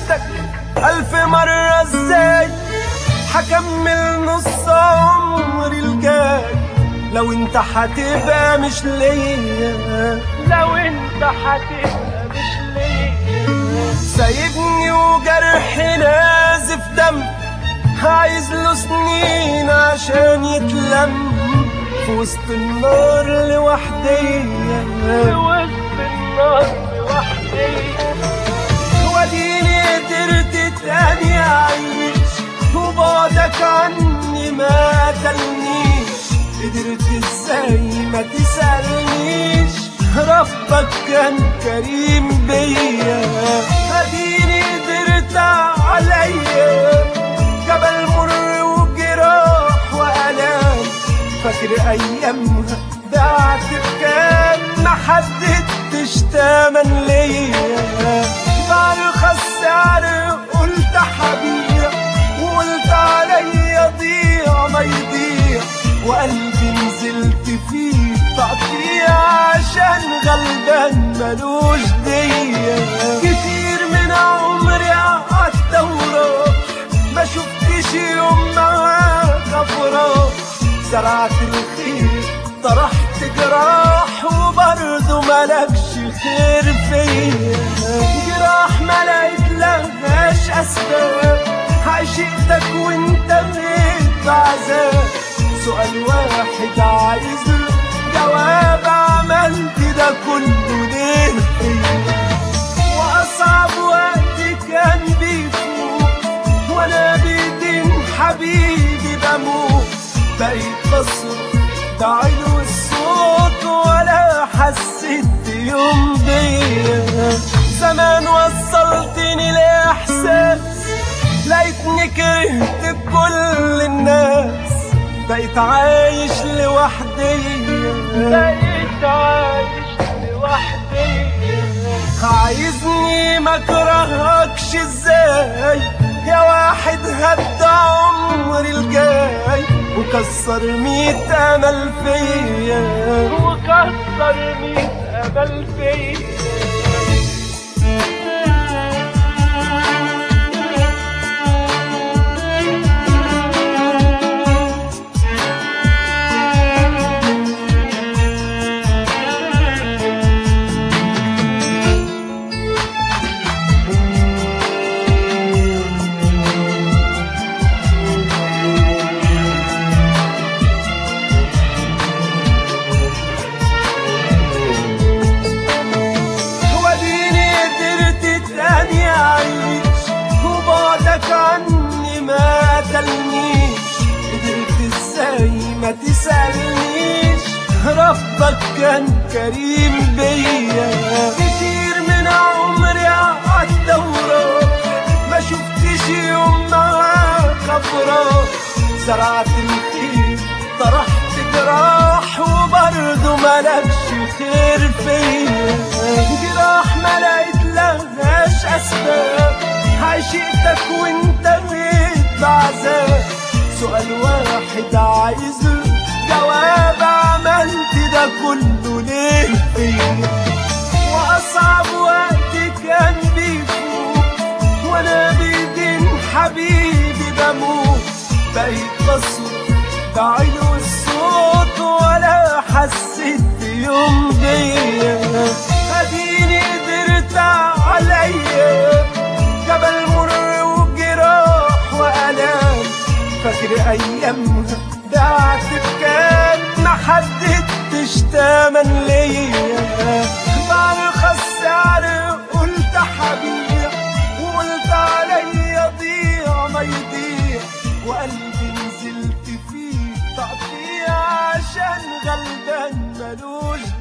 سألتك ألف مرة ازاي هكمل نص عمري الجاي لو انت هتبقى مش ليا لو انت هتبقى مش ليا سايبني وجرحي نازف دم عايز له سنين عشان يتلم في وسط النار لوحدي في وسط النار لوحدي وديني قدرت تاني اعيش وبعدك عني ما قتلنيش قدرت ازاي ما تسألنيش ربك كان كريم بيا اديني قدرت عليا جبل مر وجراح والام فاكر ايامها بعت بكام ما حددتش تمن ليا بارخص سعر قلت حبيع وقلت عليا ضيع ما يضيع وقلبي نزلت فيه تقطيع عشان غلبان ملوش دية كتير من عمري قعدت وراك ما شفتش يوم معاك افراح زرعت الخير طرحت جراح وبرضه ملكش خير فيا جراح ما لقيت لهاش اسباب عشقتك وانت بقيت بعذاب سؤال واحد عايز له جواب عملت ده كله ليه فيا واصعب وقت كان بيفوت وانا بايدين حبيبي بموت بقيت بصرخ بعينه الصوت ولا حسيت يوم بيا زمان وصلتني لاحساس لقيتني كرهت بكل الناس بقيت عايش لوحدي بقيت عايش لوحدي عايزني ما اكرهكش ازاي يا واحد هدى عمري الجاي وكسر ميت امل فيا وكسر ميت امل فيا وديني قدرت تاني اعيش وبعدك عني ما قتلنيش قدرت ازاي ما تسألنيش ربك كان كريم بيا كتير من عمري قعدت وراك ما شفتش يوم معاك افراح زرعت الخير طرحت جراح وبرضه ملكش خير فيا جراح ما لقيت لهاش اسباب عشقتك وانت بقيت بعذاب سؤال واحد عايز له جواب عملت ده كله ليه فيا واصعب وقت كان بيفوت وانا بايدين حبيبي بموت بقيت بصرخ بعينه الصوت ولا حسيت يوم بيا اديني قدرت عليا جبل مر وجراح والام فاكر ايامها بعت بكام ما حددتش تمن ليا بارخص سعر قلت حبيع وقلت عليا ضيع ما يضيع وقلبي نزلت فيه تقطيع عشان غلبان ملوش